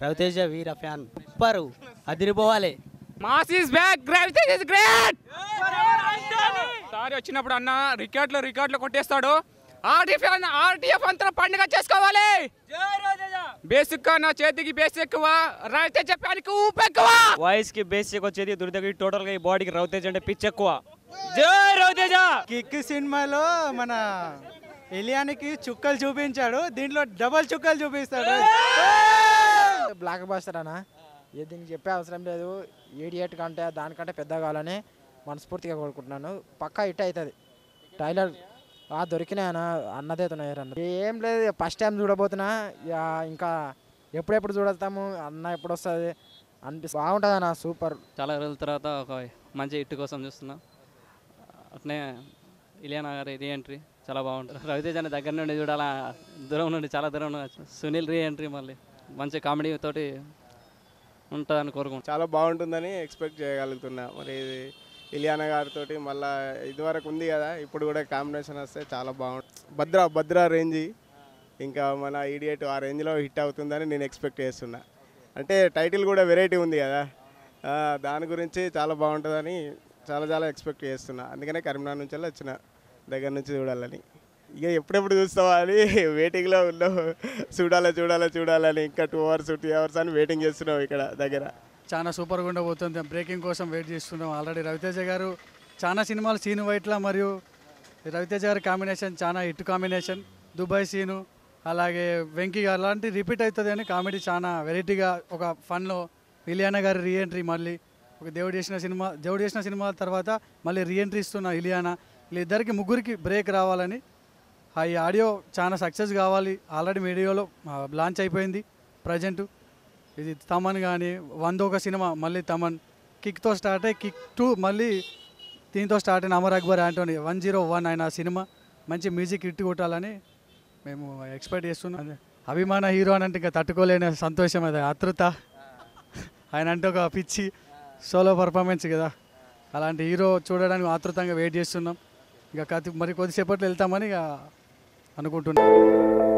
రవితేజ వీర fan super అదిరిపోవాలి mass is back Ravi Teja is great సారి వచ్చినప్పుడు అన్న రికార్డులు రికార్డులు కొట్టేస్తాడు ఆర్టీఎఫ్ ఆర్టీఎఫ్ అంతా పండుగ చేసుకోవాలి బేసిక్ గా నా చేతికి బేస్ ఎక్కువ రవితేజ ఫ్యాన్కి ఊపు ఎక్కువ వాయిస్ కి బేసిక్ వచ్చేది దుర్దకి టోటల్ గా ఈ బాడీకి రవితేజ అంటే పిచ్ ఎక్కువ జై రవితేజ కిక్ సినిమాలో మన ఎలియానికి చుక్కలు చూపించాడు దీంట్లో డబల్ చుక్కలు చూపిస్తాడు బ్లాక్ బాస్టర్ అన్న ఏ దీనికి చెప్పే అవసరం లేదు ఏడియట్ కంటే దానికంటే పెద్ద కావాలని మనస్ఫూర్తిగా కోరుకుంటున్నాను పక్కా హిట్ అవుతుంది టైలర్ ఆ దొరికినాయి అన్న అన్నదే అన్న ఏం లేదు ఫస్ట్ టైం చూడబోతున్నా ఇక ఇంకా ఎప్పుడెప్పుడు చూడతాము అన్న ఎప్పుడు వస్తుంది అనిపిస్తుంది బాగుంటుంది అన్న సూపర్ చాలా రోజుల తర్వాత ఒక మంచి హిట్ కోసం చూస్తున్నా అట్నే ఇలియానా గారి రీ ఎంట్రీ చాలా బాగుంటుంది రవితేజ అనే దగ్గర నుండి చూడాలా దూరం నుండి చాలా దూరం నుండి సునీల్ రీ ఎంట్రీ మళ్ళీ మంచి కామెడీ తోటి ఉంటుందని కోరుకుంటున్నాను చాలా బాగుంటుందని ఎక్స్పెక్ట్ చేయగలుగుతున్నా మరి ఇది ఇలియానా గారితో మళ్ళీ ఇదివరకు ఉంది కదా ఇప్పుడు కూడా కాంబినేషన్ వస్తే చాలా బాగుంటుంది భద్ర భద్ర రేంజ్ ఇంకా మన ఈడియట్ ఆ రేంజ్లో హిట్ అవుతుందని నేను ఎక్స్పెక్ట్ చేస్తున్నా అంటే టైటిల్ కూడా వెరైటీ ఉంది కదా ఆ, దాని గురించి చాలా బాగుంటుందని చాలా చాలా ఎక్స్పెక్ట్ చేస్తున్నా అందుకనే కరీంనగర్ నుంచి వెళ్ళి వచ్చిన దగ్గర నుంచి చూడాలని ఇక ఎప్పుడెప్పుడు చూస్తావా అని వెయిటింగ్లో ఉన్నావు చూడాలా చూడాలా చూడాలని ఇంకా టూ అవర్స్ త్రీ అవర్స్ అని వెయిటింగ్ చేస్తున్నావు ఇక్కడ దగ్గర చాలా సూపర్గా ఉండబోతుంది బ్రేకింగ్ కోసం వెయిట్ చేస్తున్నాం ఆల్రెడీ రవితేజ గారు చాలా సినిమాలు సీను వైట్ల మరియు రవితేజ గారి కాంబినేషన్ చాలా హిట్ కాంబినేషన్ దుబాయ్ సీను అలాగే వెంకీ గారు అలాంటి రిపీట్ అవుతుంది అని కామెడీ చాలా వెరైటీగా ఒక ఫన్లో ఇలియానా గారి రీఎంట్రీ మళ్ళీ ఒక దేవుడు చేసిన సినిమా దేవుడు చేసిన సినిమా తర్వాత మళ్ళీ రీఎంట్రీ ఇస్తున్న ఇలియానా వీళ్ళిద్దరికి ముగ్గురికి బ్రేక్ రావాలని ఆ ఈ ఆడియో చాలా సక్సెస్ కావాలి ఆల్రెడీ మీడియాలో లాంచ్ అయిపోయింది ప్రజెంట్ ఇది తమన్ కానీ వంద ఒక సినిమా మళ్ళీ తమన్ కిక్తో స్టార్ట్ అయ్యి కిక్ టూ మళ్ళీ దీంతో స్టార్ట్ అయిన Amar Akbar Antony one zero one ఆయన సినిమా మంచి మ్యూజిక్ హిట్ కొట్టాలని మేము ఎక్స్పెక్ట్ చేస్తున్నాం అదే అభిమాన హీరో అని అంటే ఇంకా తట్టుకోలేని సంతోషం అది ఆతృత ఆయన అంటే ఒక పిచ్చి సోలో పర్ఫార్మెన్స్ కదా అలాంటి హీరో చూడడానికి ఆతృతంగా వెయిట్ చేస్తున్నాం ఇక కతి మరి కొద్దిసేపట్లో వెళ్తామని ఇక అనుకుంటున్నాం